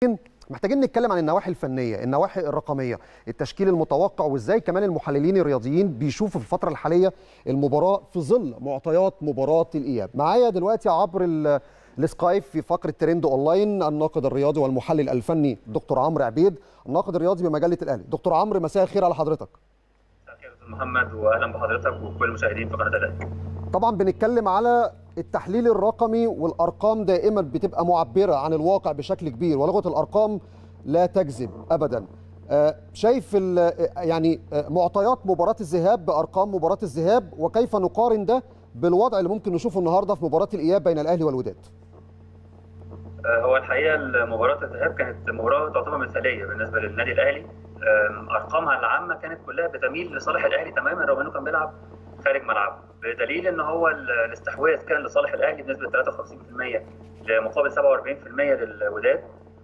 محتاجين نتكلم عن النواحي الفنيه النواحي الرقميه التشكيل المتوقع وازاي كمان المحللين الرياضيين بيشوفوا في الفتره الحاليه المباراه في ظل معطيات مباراه الاياب معايا دلوقتي عبر السكايب في فقره ترند اونلاين الناقد الرياضي والمحلل الفني دكتور عمرو عبيد الناقد الرياضي بمجله الاهلي دكتور عمرو مساء الخير على حضرتك محمد واهلا بحضرتك وكل المشاهدين في قناه الاهلي طبعا بنتكلم على التحليل الرقمي والارقام دائما بتبقى معبره عن الواقع بشكل كبير ولغه الارقام لا تكذب ابدا شايف يعني معطيات مباراه الذهاب بارقام مباراه الذهاب وكيف نقارن ده بالوضع اللي ممكن نشوفه النهارده في مباراه الاياب بين الاهلي والوداد هو الحقيقه مباراه الذهاب كانت مباراه تعتبر مثاليه بالنسبه للنادي الاهلي ارقامها العامه كانت كلها بتميل لصالح الاهلي تماما رغم انه كان بيلعب خارج ملعبه بدليل ان هو الاستحواذ كان لصالح الاهلي بنسبه 53% لمقابل 47% للوداد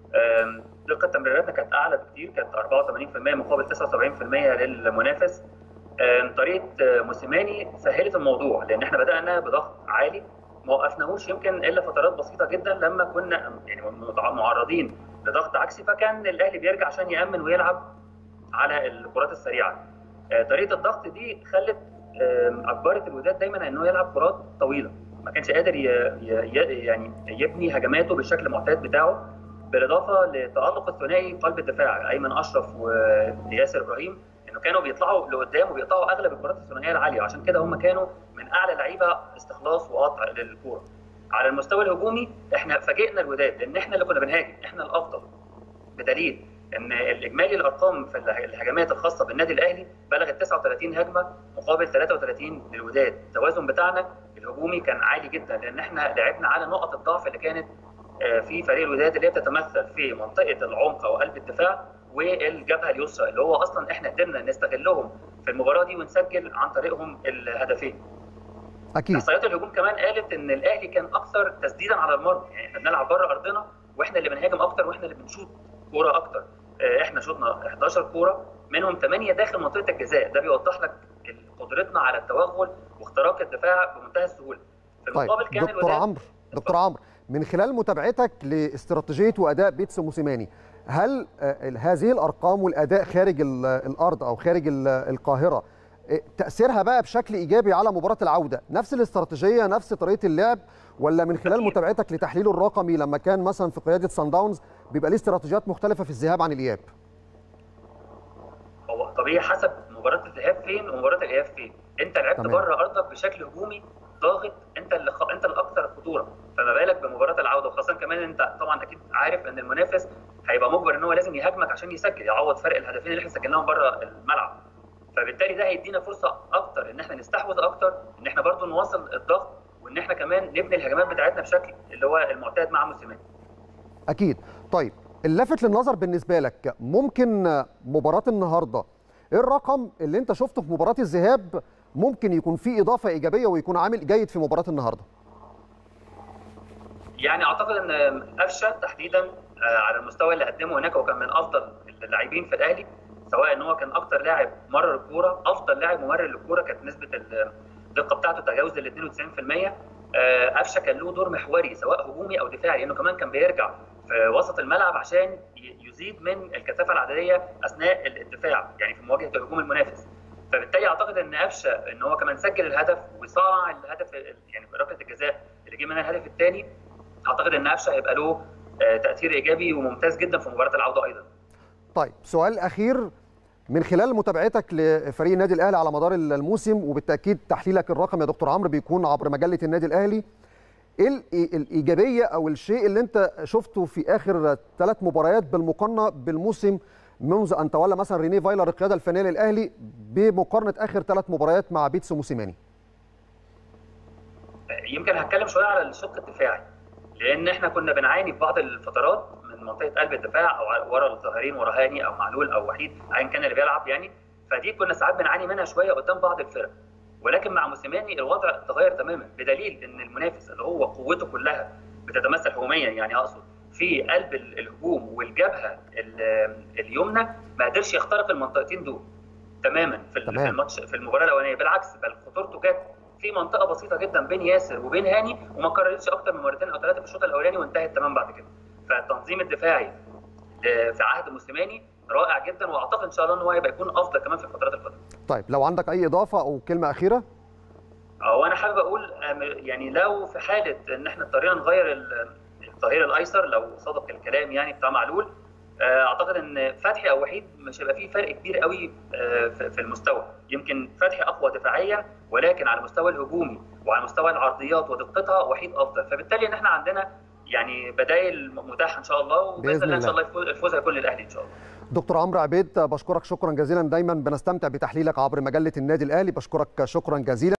دقه تمريراتنا كانت اعلى بكتير كانت 84% مقابل 79% للمنافس طريقه موسيماني سهلت الموضوع لان احنا بدانا بضغط عالي ما وقفناهوش يمكن الا فترات بسيطه جدا لما كنا يعني معرضين لضغط عكسي فكان الاهلي بيرجع عشان يامن ويلعب على الكرات السريعه طريقه الضغط دي خلت اجبرت الوداد دايما انه يلعب كرات طويله ما كانش قادر ي... ي... يعني يبني هجماته بالشكل المعتاد بتاعه بالاضافه لتالق الثنائي قلب الدفاع ايمن اشرف وياسر ابراهيم انه كانوا بيطلعوا لقدام وبيقطعوا اغلب الكرات الثنائيه العاليه عشان كده هم كانوا من اعلى لعيبه استخلاص وقطع للكوره على المستوى الهجومي احنا فاجئنا الوداد لان احنا اللي كنا بنهاجم احنا الافضل بدليل ان الاجمالي الارقام في الهجمات الخاصه بالنادي الاهلي بلغت 39 هجمه مقابل 33 للوداد التوازن بتاعنا الهجومي كان عالي جدا لان احنا لعبنا على نقط الضعف اللي كانت في فريق الوداد اللي هي بتتمثل في منطقه العمق او قلب الدفاع والجبهه اليسرى اللي هو اصلا احنا قدرنا نستغلهم في المباراه دي ونسجل عن طريقهم الهدفين اكيد احصائيات الهجوم كمان قالت ان الاهلي كان اكثر تسديدا على المرمى يعني احنا بنلعب بره ارضنا واحنا اللي بنهاجم اكتر واحنا اللي بنشوط كوره اكتر احنا شوطنا 11 كوره منهم 8 داخل منطقه الجزاء ده بيوضح لك قدرتنا على التوغل واختراق الدفاع بمنتهى السهوله في المقابل طيب. كان دكتور عمرو دكتور عمرو من خلال متابعتك لاستراتيجيه واداء بيتس موسيماني هل هذه الارقام والاداء خارج الارض او خارج القاهره تاثيرها بقى بشكل ايجابي على مباراه العوده نفس الاستراتيجيه نفس طريقه اللعب ولا من خلال متابعتك لتحليله الرقمي لما كان مثلا في قياده سان داونز بيبقى ليه استراتيجيات مختلفه في الذهاب عن الاياب هو طبيعي حسب مباراه الذهاب فين ومباراه الاياب فين انت لعبت بره ارضك بشكل هجومي ضاغط انت اللي خ... انت الاكثر خطوره فما بالك بمباراه العوده وخاصه كمان انت طبعا اكيد عارف ان المنافس هيبقى مجبر ان هو لازم يهاجمك عشان يسجل يعوض فرق الهدفين اللي احنا سجلناهم بره الملعب فبالتالي ده هيدينا فرصه اكتر ان احنا نستحوذ اكتر ان احنا برضو نواصل الضغط وان احنا كمان نبني الهجمات بتاعتنا بشكل اللي هو المعتاد مع موسيماني اكيد طيب اللافت للنظر بالنسبه لك ممكن مباراه النهارده ايه الرقم اللي انت شفته في مباراه الذهاب ممكن يكون فيه اضافه ايجابيه ويكون عامل جيد في مباراه النهارده يعني اعتقد ان قفشه تحديدا على المستوى اللي قدمه هناك وكان من افضل اللاعبين في الاهلي سواء ان هو كان اكتر لاعب مرر الكوره افضل لاعب ممرر للكوره كانت نسبه الدقه بتاعته تجاوز ال 92% قفشه كان له دور محوري سواء هجومي او دفاعي لانه كمان كان بيرجع في وسط الملعب عشان يزيد من الكثافه العدديه اثناء الدفاع يعني في مواجهه الهجوم المنافس فبالتالي اعتقد ان قفشه ان هو كمان سجل الهدف وصنع الهدف يعني ركله الجزاء اللي جه منها الهدف الثاني اعتقد ان قفشه هيبقى له تاثير ايجابي وممتاز جدا في مباراه العوده ايضا. طيب سؤال اخير من خلال متابعتك لفريق النادي الاهلي على مدار الموسم وبالتاكيد تحليلك الرقمي يا دكتور عمرو بيكون عبر مجله النادي الاهلي ايه الايجابيه او الشيء اللي انت شفته في اخر ثلاث مباريات بالمقارنه بالموسم منذ ان تولى مثلا ريني فايلر القياده الفنيه للاهلي بمقارنه اخر ثلاث مباريات مع بيتسو موسيماني يمكن هتكلم شويه على الشق الدفاعي لان احنا كنا بنعاني في بعض الفترات من منطقه قلب الدفاع او ورا الظهيرين ورا هاني او معلول او وحيد ايا كان اللي بيلعب يعني فدي كنا ساعات بنعاني منها شويه قدام بعض الفرق ولكن مع موسيماني الوضع تغير تماما بدليل ان المنافس اللي هو قوته كلها بتتمثل هجوميا يعني اقصد في قلب الهجوم والجبهه اليمنى ما قدرش يخترق المنطقتين دول تماما في تمام. الماتش في المباراه الاولانيه بالعكس بل خطورته جت في منطقه بسيطه جدا بين ياسر وبين هاني وما كررتش اكتر من مرتين او ثلاثه في الشوط الاولاني وانتهت تمام بعد كده فالتنظيم الدفاعي في عهد موسيماني رائع جدا واعتقد ان شاء الله ان هو هيبقى يكون افضل كمان في الفترات القادمه. طيب لو عندك اي اضافه او كلمه اخيره؟ وانا حابب اقول يعني لو في حاله ان احنا اضطرينا نغير الظهير الايسر لو صدق الكلام يعني بتاع معلول اعتقد ان فتحي او وحيد مش هيبقى فيه فرق كبير قوي في المستوى يمكن فتحي اقوى دفاعيا ولكن على المستوى الهجومي وعلى مستوى العرضيات ودقتها وحيد افضل فبالتالي ان احنا عندنا يعني بدائل متاحه ان شاء الله وباذن الله ان شاء الله الفوز هيكون للاهلي ان شاء الله دكتور عمرو عبيد بشكرك شكرا جزيلا دايما بنستمتع بتحليلك عبر مجله النادي الاهلي بشكرك شكرا جزيلا